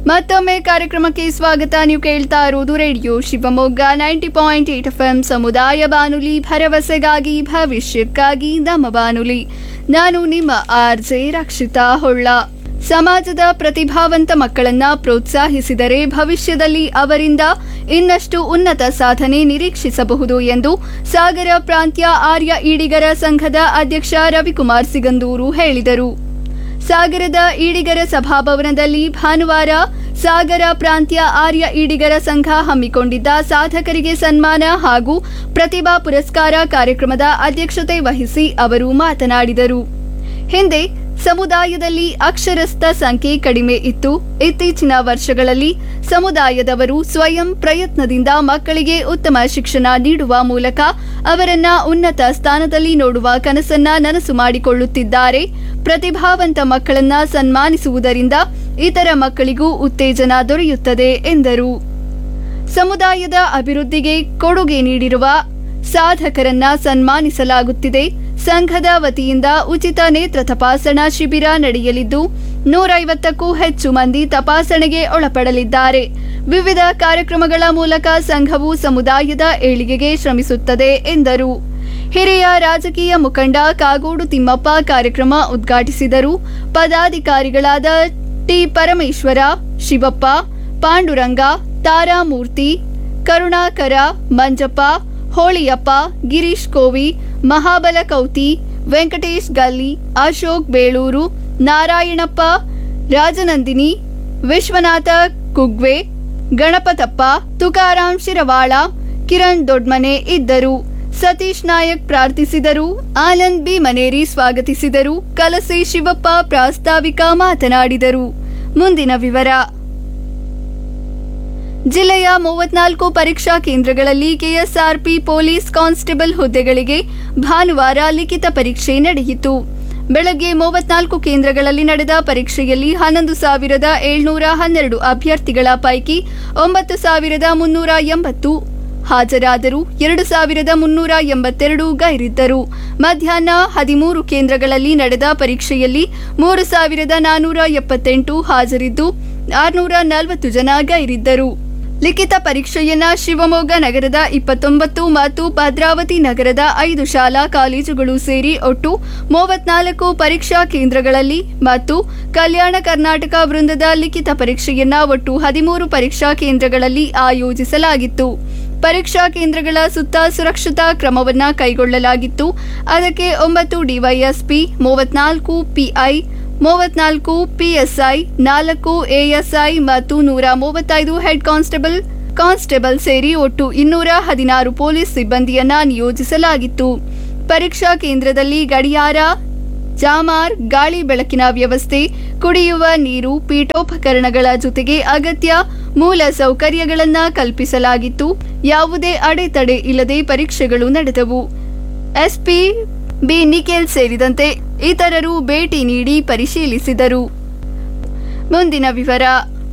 ಮತ್ತೊಮ್ಮೆ ಕಾರ್ಯಕ್ರಮಕ್ಕೆ ಸ್ವಾಗತ ನೀವು ಕೇಳ್ತಾ ಇರುವುದು radio Shivamogga ninety point eight F M ಸಮುದಾಯ ಬಾನುಲಿ ಭರವಸೆಗಾಗಿ ಭವಿಷ್ಯಕ್ಕಾಗಿ ನಮ್ಮ ಬಾನುಲಿ ನಾನು ನಿಮ್ಮ ಆರ್ ಜೆ ರಕ್ಷಿತಾ ಹೊಳ್ಳ ಸಮಾಜದ ಪ್ರತಿಭಾವಂತ ಮಕ್ಕಳನ್ನ ಪ್ರೋತ್ಸಾಹಿಸಿದರೆ ಭವಿಷ್ಯದಲ್ಲಿ ಅವರಿಂದ ಇನ್ನಷ್ಟು ಉನ್ನತ ಸಾಧನೆ ನಿರೀಕ್ಷಿಸಬಹುದು ಎಂದು ಸಾಗರ ಪ್ರಾಂತ್ಯ ಆರ್ಯ ಈಡಿಗರ ಸಂಘದ ಅಧ್ಯಕ್ಷ ರವಿಕುಮಾರ್ ಸಿಗಂದೂರು ಹೇಳಿದರು ಸಾಗರದ ಈಡಿಗರ ಸಭಾಭವನದಲ್ಲಿ ಭಾನುವಾರ ಸಾಗರ ಪ್ರಾಂತ್ಯ ಆರ್ಯ ಈಡಿಗರ ಸಂಘ ಹಮ್ಮಿಕೊಂಡಿದ್ದ ಸಾಧಕರಿಗೆ ಸನ್ಮಾನ ಹಾಗೂ ಪ್ರತಿಭಾ ಪುರಸ್ಕಾರ ಕಾರ್ಯಕ್ರಮದ ಅಧ್ಯಕ್ಷತೆ ವಹಿಸಿ ಅವರು ಮಾತನಾಡಿದರು ಹಿಂದೆ ಸಮುದಾಯದಲ್ಲಿ ಅಕ್ಷರಸ್ಥ ಸಂಖ್ಯೆ ಕಡಿಮೆ ಇತ್ತು ಇತ್ತೀಚಿನ ವರ್ಷಗಳಲ್ಲಿ ಸಮುದಾಯದವರು ಸ್ವಯಂ ಪ್ರಯತ್ನದಿಂದ ಮಕ್ಕಳಿಗೆ ಉತ್ತಮ ಶಿಕ್ಷಣ ನೀಡುವ ಮೂಲಕ ಅವರನ್ನ ಉನ್ನತ ಸ್ಥಾನದಲ್ಲಿ ನೋಡುವ ಕನಸನ್ನ ನನಸು ಮಾಡಿಕೊಳ್ಳುತ್ತಿದ್ದಾರೆ ಪ್ರತಿಭಾವಂತ ಮಕ್ಕಳನ್ನ ಸನ್ಮಾನಿಸುವುದರಿಂದ ಇತರ ಮಕ್ಕಳಿಗೂ ಉತ್ತೇಜನ ದೊರೆಯುತ್ತದೆ ಎಂದರು ಸಮುದಾಯದ ಅಭಿವೃದ್ಧಿಗೆ ಕೊಡುಗೆ ನೀಡಿರುವ ಸಾಧಕರನ್ನ ಸನ್ಮಾನಿಸಲಾಗುತ್ತಿದೆ ಸಂಘದ ವತಿಯಿಂದ ಉಚಿತ ನೇತ್ರ ತಪಾಸಣಾ ಶಿಬಿರ ನಡೆಯಲಿದ್ದು ನೂರೈವತ್ತಕ್ಕೂ ಹೆಚ್ಚು ಮಂದಿ ತಪಾಸಣೆಗೆ ಒಳಪಡಲಿದ್ದಾರೆ ವಿವಿಧ ಕಾರ್ಯಕ್ರಮಗಳ ಮೂಲಕ ಸಂಘವು ಸಮುದಾಯದ ಏಳಿಗೆಗೆ ಶ್ರಮಿಸುತ್ತದೆ ಎಂದರು ಹಿರಿಯ ರಾಜಕೀಯ ಮುಖಂಡ ಕಾಗೋಡು ತಿಮ್ಮಪ್ಪ ಕಾರ್ಯಕ್ರಮ ಉದ್ಘಾಟಿಸಿದರು ಪದಾಧಿಕಾರಿಗಳಾದ ಟಿ ಪರಮೇಶ್ವರ ಶಿವಪ್ಪ ಪಾಂಡುರಂಗ ತಾರಾಮೂರ್ತಿ ಕರುಣಾಕರ ಮಂಜಪ್ಪ ಹೋಳಿಯಪ್ಪ ಗಿರೀಶ್ ಕೋವಿ ಮಹಾಬಲ ಕೌತಿ ವೆಂಕಟೇಶ್ ಗಲ್ಲಿ ಅಶೋಕ್ ಬೇಳೂರು ನಾರಾಯಣಪ್ಪ ರಾಜನಂದಿನಿ ವಿಶ್ವನಾಥ ಕುಗ್ವೆ ಗಣಪತಪ್ಪ ತುಕಾರಾಂ ಶಿರವಾಳ ಕಿರಣ್ ದೊಡ್ಮನೆ ಇದ್ದರು ಸತೀಶ್ ನಾಯಕ್ ಪ್ರಾರ್ಥಿಸಿದರು ಆನಂದ್ ಬಿ ಮನೇರಿ ಸ್ವಾಗತಿಸಿದರು ಕಲಸೆ ಶಿವಪ್ಪ ಪ್ರಾಸ್ತಾವಿಕ ಮಾತನಾಡಿದರು ಮುಂದಿನ ವಿವರ ಜಿಲ್ಲೆಯ ಮೂವತ್ನಾಲ್ಕು ಪರೀಕ್ಷಾ ಕೇಂದ್ರಗಳಲ್ಲಿ ಕೆಎಸ್ಆರ್ಪಿ ಪೊಲೀಸ್ ಕಾನ್ಸ್ಟೇಬಲ್ ಹುದ್ದೆಗಳಿಗೆ ಭಾನುವಾರ ಲಿಖಿತ ಪರೀಕ್ಷೆ ನಡೆಯಿತು ಬೆಳಗ್ಗೆ ಮೂವತ್ನಾಲ್ಕು ಕೇಂದ್ರಗಳಲ್ಲಿ ನಡೆದ ಪರೀಕ್ಷೆಯಲ್ಲಿ ಹನ್ನೊಂದು ಸಾವಿರದ ಏಳ್ನೂರ ಹನ್ನೆರಡು ಅಭ್ಯರ್ಥಿಗಳ ಪೈಕಿ ಒಂಬತ್ತು ಸಾವಿರದ ಮುನ್ನೂರ ಎಂಬತ್ತು ಹಾಜರಾದರು ಎರಡು ಸಾವಿರದ ಮುನ್ನೂರ ಎಂಬತ್ತೆರಡು ಗೈರಿದ್ದರು ಮಧ್ಯಾಹ್ನ ಹದಿಮೂರು ಕೇಂದ್ರಗಳಲ್ಲಿ ನಡೆದ ಪರೀಕ್ಷೆಯಲ್ಲಿ ಮೂರು ಸಾವಿರದ ನಾನೂರ ಎಪ್ಪತ್ತೆಂಟು ಹಾಜರಿದ್ದು ಆರುನೂರ ನಲವತ್ತು ಜನ ಗೈರಿದ್ದರು ಲಿಖಿತ ಪರೀಕ್ಷೆಯನ್ನ ಶಿವಮೊಗ್ಗ ನಗರದ ಇಪ್ಪತ್ತೊಂಬತ್ತು ಮತ್ತು ಭದ್ರಾವತಿ ನಗರದ ಐದು ಶಾಲಾ ಕಾಲೇಜುಗಳು ಸೇರಿ ಒಟ್ಟು ಮೂವತ್ನಾಲ್ಕು ಪರೀಕ್ಷಾ ಕೇಂದ್ರಗಳಲ್ಲಿ ಮತ್ತು ಕಲ್ಯಾಣ ಕರ್ನಾಟಕ ವೃಂದದ ಲಿಖಿತ ಪರೀಕ್ಷೆಯನ್ನ ಒಟ್ಟು ಹದಿಮೂರು ಪರೀಕ್ಷಾ ಕೇಂದ್ರಗಳಲ್ಲಿ ಆಯೋಜಿಸಲಾಗಿತ್ತು ಪರೀಕ್ಷಾ ಕೇಂದ್ರಗಳ ಸುತ್ತ ಸುರಕ್ಷತಾ ಕ್ರಮವನ್ನ ಕೈಗೊಳ್ಳಲಾಗಿತ್ತು ಅದಕ್ಕೆ ಒಂಬತ್ತು ಡಿವೈಎಸ್ಪಿ ಮೂವತ್ನಾಲ್ಕು ಪಿಐ ಮೂವತ್ನಾಲ್ಕು ಪಿಎಸ್ಐ ನಾಲ್ಕು ಎಎಸ್ಐ ಮತ್ತು ನೂರ ಮೂವತ್ತೈದು ಹೆಡ್ ಕಾನ್ಸ್ಟೇಬಲ್ ಕಾನ್ಸ್ಟೇಬಲ್ ಸೇರಿ ಒಟ್ಟು ಇನ್ನೂರ ಹದಿನಾರು ಪೊಲೀಸ್ ಸಿಬ್ಬಂದಿಯನ್ನ ನಿಯೋಜಿಸಲಾಗಿತ್ತು ಪರೀಕ್ಷಾ ಕೇಂದ್ರದಲ್ಲಿ ಗಡಿಯಾರ ಜಾಮಾರ್ ಗಾಳಿ ಬೆಳಕಿನ ವ್ಯವಸ್ಥೆ ಕುಡಿಯುವ ನೀರು ಪೀಠೋಪಕರಣಗಳ ಜೊತೆಗೆ ಅಗತ್ಯ ಮೂಲ ಸೌಕರ್ಯಗಳನ್ನ ಕಲ್ಪಿಸಲಾಗಿತ್ತು ಯಾವುದೇ ಅಡೆತಡೆ ಇಲ್ಲದೆ ಪರೀಕ್ಷೆಗಳು ನಡೆದವು ಎಸ್ಪಿ ಬಿ ನಿಖಿಲ್ ಸೇರಿದಂತೆ ಇತರರು ಭೇಟಿ ನೀಡಿ ಪರಿಶೀಲಿಸಿದರು ಮುಂದಿನ ವಿವರ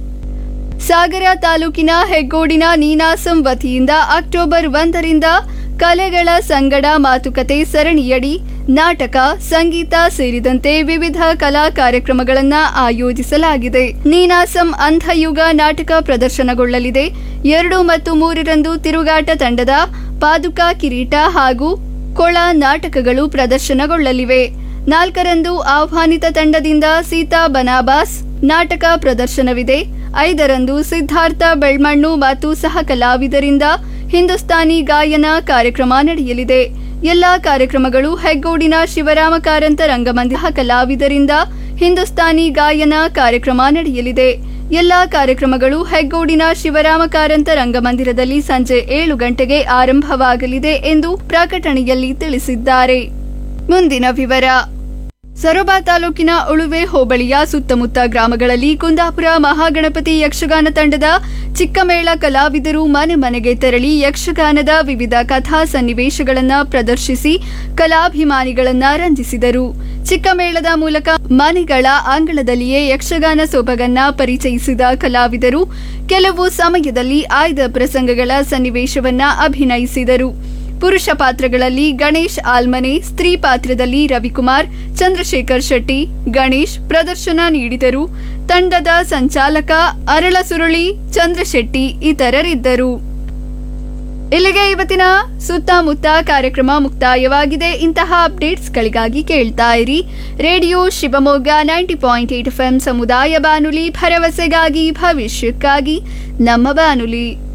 ಸಾಗರ ತಾಲೂಕಿನ ಹೆಗ್ಗೋಡಿನ ನೀನಾಸಂ ವತಿಯಿಂದ ಅಕ್ಟೋಬರ್ ಒಂದರಿಂದ ಕಲೆಗಳ ಸಂಗಡ ಮಾತುಕತೆ ಸರಣಿಯಡಿ ನಾಟಕ ಸಂಗೀತ ಸೇರಿದಂತೆ ವಿವಿಧ ಕಲಾ ಕಾರ್ಯಕ್ರಮಗಳನ್ನು ಆಯೋಜಿಸಲಾಗಿದೆ ನೀನಾಸಂ ಅಂಧಯುಗ ನಾಟಕ ಪ್ರದರ್ಶನಗೊಳ್ಳಲಿದೆ ಎರಡು ಮತ್ತು ಮೂರರಂದು ತಿರುಗಾಟ ತಂಡದ ಪಾದುಕಾ ಕಿರೀಟ ಹಾಗೂ ಕೊಳ ನಾಟಕಗಳು ಪ್ರದರ್ಶನಗೊಳ್ಳಲಿವೆ ನಾಲ್ಕರಂದು ಆಹ್ವಾನಿತ ತಂಡದಿಂದ ಸೀತಾ ಬನಾಬಾಸ್ ನಾಟಕ ಪ್ರದರ್ಶನವಿದೆ ಐದರಂದು ಸಿದ್ಧಾರ್ಥ ಬೆಳ್ಮಣ್ಣು ಮತ್ತು ಸಹ ಕಲಾವಿದರಿಂದ ಹಿಂದೂಸ್ತಾನಿ ಗಾಯನ ಕಾರ್ಯಕ್ರಮ ನಡೆಯಲಿದೆ ಎಲ್ಲಾ ಕಾರ್ಯಕ್ರಮಗಳು ಹೆಗ್ಗೋಡಿನ ಶಿವರಾಮ ಕಾರಂತ ರಂಗಮಂದಿರ ಕಲಾವಿದರಿಂದ ಹಿಂದೂಸ್ತಾನಿ ಗಾಯನ ಕಾರ್ಯಕ್ರಮ ನಡೆಯಲಿದೆ ಎಲ್ಲಾ ಕಾರ್ಯಕ್ರಮಗಳು ಹೆಗ್ಗೋಡಿನ ಶಿವರಾಮ ಕಾರಂತ ರಂಗಮಂದಿರದಲ್ಲಿ ಸಂಜೆ ಏಳು ಗಂಟೆಗೆ ಆರಂಭವಾಗಲಿದೆ ಎಂದು ಪ್ರಕಟಣೆಯಲ್ಲಿ ತಿಳಿಸಿದ್ದಾರೆ ಮುಂದಿನ ವಿವರ ಸೊರಬ ತಾಲೂಕಿನ ಉಳುವೆ ಹೋಬಳಿಯ ಸುತ್ತಮುತ್ತ ಗ್ರಾಮಗಳಲ್ಲಿ ಕುಂದಾಪುರ ಮಹಾಗಣಪತಿ ಯಕ್ಷಗಾನ ತಂಡದ ಚಿಕ್ಕಮೇಳ ಕಲಾವಿದರು ಮನೆ ಮನೆಗೆ ತೆರಳಿ ಯಕ್ಷಗಾನದ ವಿವಿಧ ಕಥಾ ಸನ್ನಿವೇಶಗಳನ್ನು ಪ್ರದರ್ಶಿಸಿ ಕಲಾಭಿಮಾನಿಗಳನ್ನ ರಂಜಿಸಿದರು ಚಿಕ್ಕಮೇಳದ ಮೂಲಕ ಮನೆಗಳ ಅಂಗಳದಲ್ಲಿಯೇ ಯಕ್ಷಗಾನ ಸೊಬಗನ್ನ ಪರಿಚಯಿಸಿದ ಕಲಾವಿದರು ಕೆಲವು ಸಮಯದಲ್ಲಿ ಆಯ್ದ ಪ್ರಸಂಗಗಳ ಸನ್ನಿವೇಶವನ್ನ ಅಭಿನಯಿಸಿದರು ಪುರುಷ ಪಾತ್ರಗಳಲ್ಲಿ ಗಣೇಶ್ ಆಲ್ಮನೆ ಸ್ತ್ರೀ ಪಾತ್ರದಲ್ಲಿ ರವಿಕುಮಾರ್ ಚಂದ್ರಶೇಖರ್ ಶೆಟ್ಟಿ ಗಣೇಶ್ ಪ್ರದರ್ಶನ ನೀಡಿದರು ತಂಡದ ಸಂಚಾಲಕ ಅರಳಸುರುಳಿ ಚಂದ್ರಶೆಟ್ಟಿ ಇತರರಿದ್ದರು ಇಲ್ಲಿಗೆ ಇವತ್ತಿನ ಸುತ್ತಮುತ್ತ ಕಾರ್ಯಕ್ರಮ ಮುಕ್ತಾಯವಾಗಿದೆ ಇಂತಹ ಅಪ್ಡೇಟ್ಸ್ಗಳಿಗಾಗಿ ಕೇಳ್ತಾ ಇರಿ radio Shivamogga ninety point eight F ಸಮುದಾಯ ಬಾನುಲಿ ಭರವಸೆಗಾಗಿ ಭವಿಷ್ಯಕ್ಕಾಗಿ ನಮ್ಮ ಬಾನುಲಿ